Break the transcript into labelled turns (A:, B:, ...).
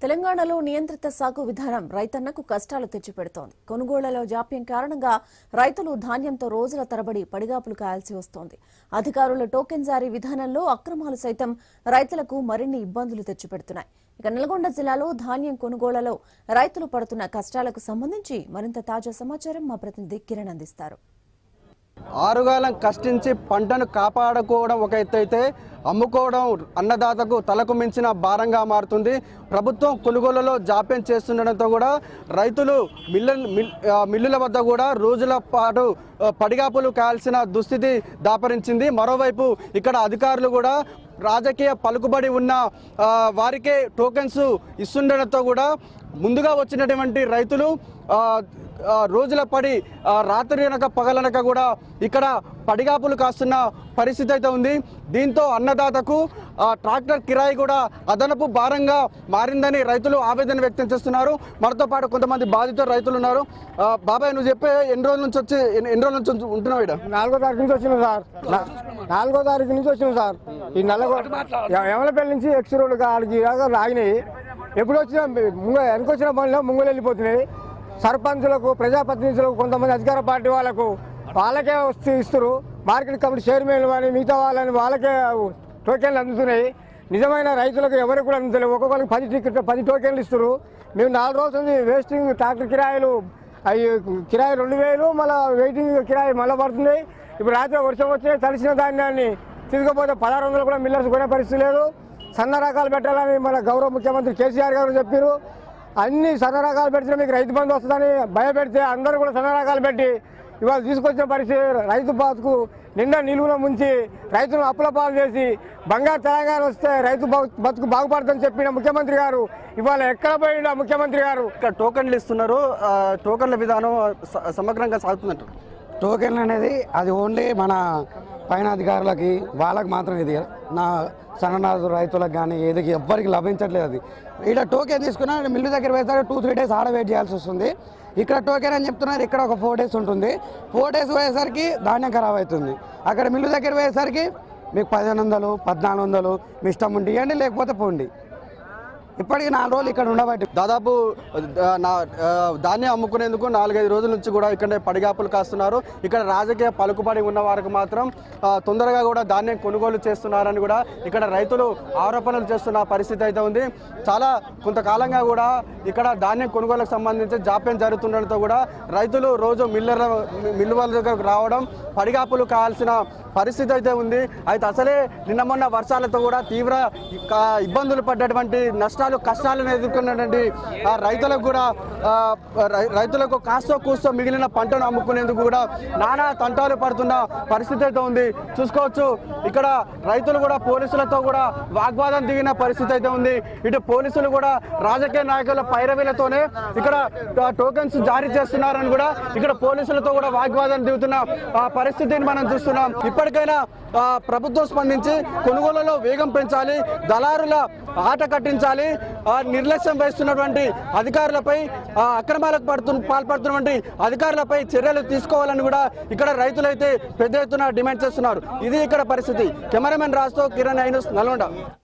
A: తెలంగాణలో నియంత్రిత సాగు విధానం రైతన్నకు కష్టాలు తెచ్చిపెడుతోంది కొనుగోళ్లలో జాప్యం కారణంగా రైతులు ధాన్యంతో రోజుల తరబడి పడిగాపులు కాయాల్సి వస్తోంది అధికారుల టోకెన్ జారీ విధానంలో అక్రమాలు సైతం రైతులకు మరిన్ని ఇబ్బందులు తెచ్చిపెడుతున్నాయి ఇక నల్గొండ జిల్లాలో ధాన్యం కొనుగోళ్లలో రైతులు పడుతున్న కష్టాలకు సంబంధించి మరింత తాజా సమాచారం మా ప్రతినిధి కిరణ్ అందిస్తారు
B: ఆరుగాలం కష్టించి పంటను కాపాడుకోవడం ఒక ఎత్తు అయితే అమ్ముకోవడం అన్నదాతకు తలకు మించిన భారంగా మారుతుంది ప్రభుత్వం కొనుగోలులో జాప్యం చేస్తుండడంతో కూడా రైతులు మిల్ల మిల్- ఆ, మిల్లుల వద్ద కూడా రోజుల పాటు ఆ, పడిగాపులు కాయాల్సిన దుస్థితి దాపరించింది మరోవైపు ఇక్కడ అధికారులు కూడా రాజకీయ పలుకుబడి ఉన్న ఆ, వారికే టోకెన్స్ ఇస్తుండడంతో కూడా ముందుగా వచ్చినటువంటి రైతులు ఆ, ఆ, రోజుల పడి ఆ, రాత్రి అనక పగలనక కూడా ఇక్కడ పడిగాపులు కాస్తున్న పరిస్థితి అయితే ఉంది దీంతో అన్నదాతకు ఆ, ట్రాక్టర్ కిరాయి కూడా అదనపు భారంగా మారిందని రైతులు ఆవేదన వ్యక్తం చేస్తున్నారు మనతో పాటు కొంతమంది బాధిత రైతులు ఉన్నారు ఆ, బాబాయ్ నువ్వు చెప్పే ఎన్ని రోజుల నుంచి వచ్చి ఎన్ని ఎన్ని రోజుల నుంచి ఉంటు- ఉంటున్నావు ఇక్కడ
C: నాలుగో తారీఖు నుంచి వచ్చినాం సార్ నా- నాలుగో తారీఖు నుంచి వచ్చినాం సార్ ఈ నల్లగో యమలపల్లి నుంచి ఎక్స్ రోడ్ ఆడికి దాకా ఆగినాయి ఎప్పుడు వచ్చినా ముంగ వెనకొచ్చిన పనిలో ముంగలు వెళ్ళిపోతున్నాయి సర్పంచులకు ప్రజాప్రతినిధులకు కొంతమంది అధికార పార్టీ వాళ్ళకు వాళ్ళకే వస్తూ ఇస్తారు మార్కెట్ కమిటీ చైర్మన్ కానీ మిగతా వాళ్ళని వాళ్ళకే టోకెన్లు అందుతున్నాయి నిజమైన రైతులకు ఎవరికి కూడా అందుతలేవు ఒక్కొక్కరికి పది టికెట్ పది టోకెన్లు ఇస్తారు మేము నాలుగు రోజుల నుంచి వేస్టింగ్ ట్రాక్టర్ కిరాయిలు అవి కిరాయి రెండు వేలు మళ్ళీ వెయిటింగ్ కిరాయి మళ్ళీ పడుతున్నాయి ఇప్పుడు రాత్రి వర్షం వచ్చి తడిసిన ధాన్యాన్ని తీసుకుపోతే పదహారు వందలు కూడా మిల్లర్స్ కొనే పరిస్థితి లేదు సన్న రకాలు పెట్టాలని మన గౌరవ ముఖ్యమంత్రి కేసీఆర్ గారు చెప్పారు అన్ని సన్న రకాలు పెడితే మీకు రైతు బంధు వస్తుందని భయపెడితే అందరూ కూడా సన్న రకాలు పెట్టి ఇవాళ తీసుకొచ్చిన పరిస్థితి రైతు బాతుకు నిండా నిలువున ముంచి రైతులను అప్పుల పాలు చేసి బంగారు తెలంగాణ వస్తే రైతు బతు- బతుకు బాగుపడుతుందని చెప్పిన ముఖ్యమంత్రి గారు ఇవాళ ఎక్కడ పోయిండా ముఖ్యమంత్రి గారు
B: ఇక్కడ టోకన్లు ఇస్తున్నారు ఆ, టోకన్ల విధానం స- సమగ్రంగా సాగుతున్నట్టు
D: టోకెన్ అనేది అది ఓన్లీ మన పైన అధికారులకి వాళ్ళకి మాత్రం ఇది నా సన్ననాథు రైతులకు కానీ ఏది ఎవ్వరికి లభించట్లేదు అది ఇక్కడ టోకెన్ తీసుకున్నా మిల్లు దగ్గర వేసాక టూ త్రీ డేస్ ఆడ వెయిట్ చేయాల్సి వస్తుంది ఇక్కడ టోకెన్ అని చెప్తున్నారు ఇక్కడ ఒక ఫోర్ డేస్ ఉంటుంది ఫోర్ డేస్ పోయేసరికి ధాన్యం ఖరాబ్ అవుతుంది అక్కడ మిల్లు దగ్గర పోయేసరికి మీకు పదిహేను వందలు పద్నాలుగు వందలు మీ ఇష్టం ఉండి ఇవ్వండి లేకపోతే పోండి ఇప్పటికి నాలుగు రోజులు ఇక్కడ ఉండబట్టి
B: దాదాపు ఆ, నా ఆ, ధాన్యం అమ్ముకునేందుకు నాలుగైదు రోజుల నుంచి కూడా ఇక్కడే పడిగాపులు కాస్తున్నారు ఇక్కడ రాజకీయ పలుకుబడి ఉన్న వారికి మాత్రం ఆ, తొందరగా కూడా ధాన్యం కొనుగోలు చేస్తున్నారని కూడా ఇక్కడ రైతులు ఆరోపణలు చేస్తున్న పరిస్థితి అయితే ఉంది చాలా కొంతకాలంగా కూడా ఇక్కడ ధాన్యం కొనుగోలుకు సంబంధించి జాప్యం జరుగుతుండడంతో కూడా రైతులు రోజు మిల్లర్ మిల్లు వాళ్ళ దగ్గరకు రావడం పడిగాపులు కావాల్సిన పరిస్థితి అయితే ఉంది అయితే అసలే నిన్న మొన్న వర్షాలతో కూడా తీవ్ర ఇక ఇబ్బందులు పడ్డటువంటి నష్టాలు కష్టాలను ఎదుర్కొన్నటువంటి ఆ రైతులకు కూడా ఆ, రై- రైతులకు కాస్తో కూస్తో మిగిలిన పంటను అమ్ముకునేందుకు కూడా నానా తంటాలు పడుతున్న పరిస్థితి అయితే ఉంది చూసుకోవచ్చు ఇక్కడ రైతులు కూడా పోలీసులతో కూడా వాగ్వాదం దిగిన పరిస్థితి అయితే ఉంది ఇటు పోలీసులు కూడా రాజకీయ నాయకుల పైరవీలతోనే ఇక్కడ ఆ, టోకెన్స్ జారీ చేస్తున్నారని కూడా ఇక్కడ పోలీసులతో కూడా వాగ్వాదం దిగుతున్న ఆ, పరిస్థితిని మనం చూస్తున్నాం ఇప్పటికైనా ఆ, ప్రభుత్వం స్పందించి కొనుగోలులో వేగం పెంచాలి దళారుల ఆట కట్టించాలి ఆ, నిర్లక్ష్యం వహిస్తున్నటువంటి అధికారులపై ఆ, అక్రమాలకు పడుతు పాల్పడుతున్నటువంటి అధికారులపై చర్యలు తీసుకోవాలని కూడా ఇక్కడ రైతులైతే పెద్ద ఎత్తున డిమాండ్ చేస్తున్నారు ఇది ఇక్కడ పరిస్థితి కెమెరామెన్ రాజుతో కిరణ్ ఐనస్ నల్గొండ